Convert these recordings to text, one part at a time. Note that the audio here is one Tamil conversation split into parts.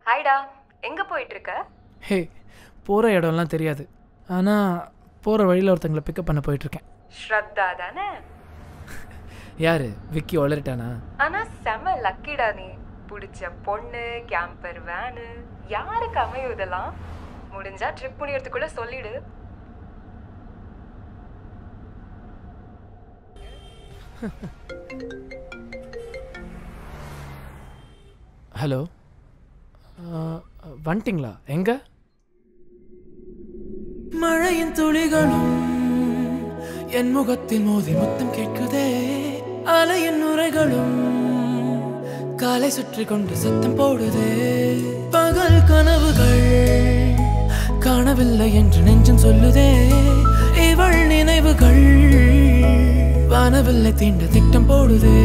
ஹாய்டா எங்க போயிட்டு இருக்க ஹே போகிற இடம்லாம் தெரியாது ஆனால் போகிற வழியில் ஒருத்தங்களை பிக்கப் பண்ண போயிட்டுருக்கேன் ஸ்ரத்தா தானே யார் விக்கி வளரிட்டானா ஆனா செம லக்கிடா நீ பிடிச்ச பொண்ணு கேம்பர் வேனு யாருக்கு அமையும் இதெல்லாம் முடிஞ்சா ட்ரிப் முடியறதுக்குள்ள சொல்லிடு ஹலோ வந்துட்டிங்களா எங்கே மழையின் துளிகளும் என் முகத்தில் மோதி முத்தம் கேட்குதே அலையின் நுரைகளும் காலை சுற்றி கொண்டு சத்தம் போடுதே பகல் கனவுகள் காணவில்லை என்று நெஞ்சம் சொல்லுதே இவள் நினைவுகள் வானவில்லை தீண்ட திட்டம் போடுதே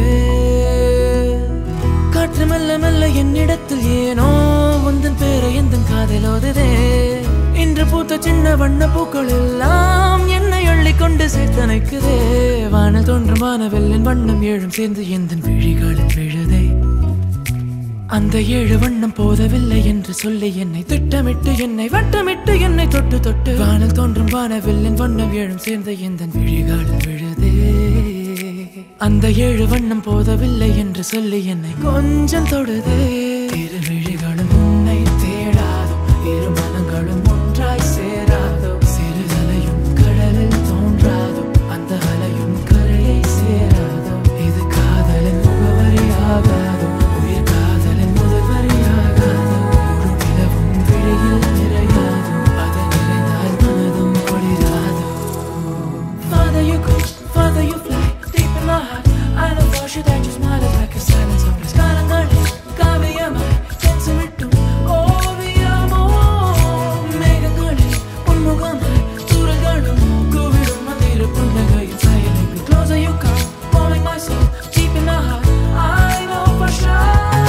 காற்று மெல்ல மெல்ல என்னிடத்தில் ஏனோ உந்தன் பேரை எந்த காதலோதுதே இன்று பூத்த சின்ன வண்ண பூக்கள் எல்லாம் என்னை அள்ளி கொண்டு சேர்த்தனைக்குதே வான தோன்றும் வானவெல்லின் வண்ணம் ஏழும் சேர்ந்து எந்த விழிகளில் விழுதே அந்த ஏழு வண்ணம் போதவில்லை என்று சொல்லி என்னை திட்டமிட்டு என்னை வட்டமிட்டு என்னை தொட்டு தொட்டு வானல் தோன்றும் வானவில்லின் வண்ணம் ஏழும் சேர்ந்த எந்த விழிகளில் விழுதே அந்த ஏழு வண்ணம் போதவில்லை என்று சொல்லி என்னை கொஞ்சம் தொடுதே இரு விழிகளும் உன்னை தேடாதோ இரு மனங்களும் ஒன்றாய் சேராதோ சிறுதலையும் கடலில் தோன்றாதோ அந்த அலையும் கரையை சேராதோ இது காதலின் முகவரி ஆகாதோ உயிர் காதலின் முதல்வரி ஆகாதோ ஒரு நிலவும் விழியில் நிறையாதோ அது நிறைந்தால் மனதும் குளிராதோ Father, you go, Father, you fly deep in my heart. I know for sure that your smile is like a silence of bliss. காலங்களில் காவியமாய் சென்சுமிட்டும் ஓவியமோ மேகங்களில் உன்முகமாய் தூரல்களும் கூவிடும் மந்திர புன்னகையின் சாயலுக்கு Closer you come, calling my soul deep in my heart. I know for sure.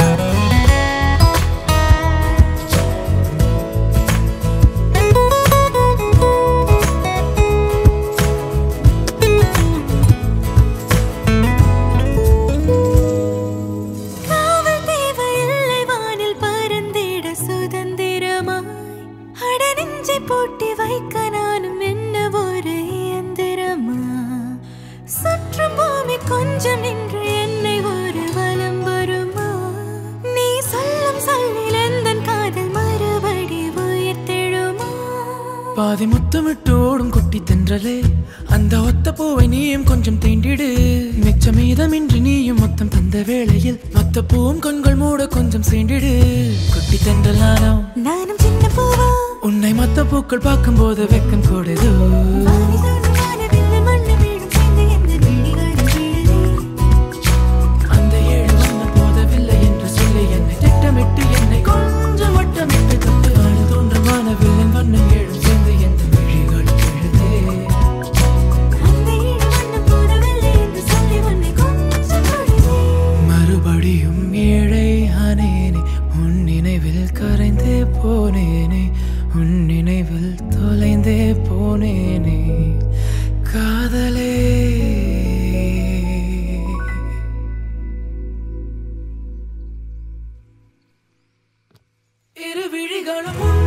காவல் தேவையில்லை வானில் பறந்திட சுதந்திரமாய் அட நெஞ்சை பூட்டி வைக்க நானும் என்ன ஒரு இயந்திரமா சுற்றும் பூமி கொஞ்சம் நின்று என்னை ஒரு வலம் வருமா நீ சொல்லும் சொல்லில் எந்தன் காதல் மறுபடி உயிர் தெழுமா பாதி முத்தமிட்டு ஓடும் குட்டி தென்றலே அந்த ஒத்த பூவை நீயும் கொஞ்சம் தேண்டிடு மிச்ச மீதமின்றி நீயும் மொத்தம் தந்த வேளையில் மொத்த பூவும் கண்கள் மூட கொஞ்சம் சேண்டிடு குட்டி தென்றலானோ நானும் சின்ன பூவா உன்னை மொத்த பூக்கள் பார்க்கும்போது வெக்கம் கூடுதோ வானி தோன்றும் வானவில்லை மண்ணு வீடும் சேர்ந்து எந்த விழிகளில் விழுதே அந்த ஏழு வண்ணம் போதவில்லை என்று சொல்லி என்னை திட்டமிட்டு என்னை கொஞ்சம் வட்டமிட்டு தொட்டு வாழ தோன்றும் வானவில்லின் வண்ணம் ஏழும் சேர்ந்து எந்த விழிகள் எழுதே அந்த ஈடு வண்ணம் போதவில்லை என்று சொல்லி உன்னை கொஞ்சம் தொடுதே. மறுபடியும் ஏழை ஆனேனே உன் நினைவில் கரைந்தே போனேனே உன் நினைவில் தொலைந்தே போனேனே காதலே இரு விழிகளும் உன்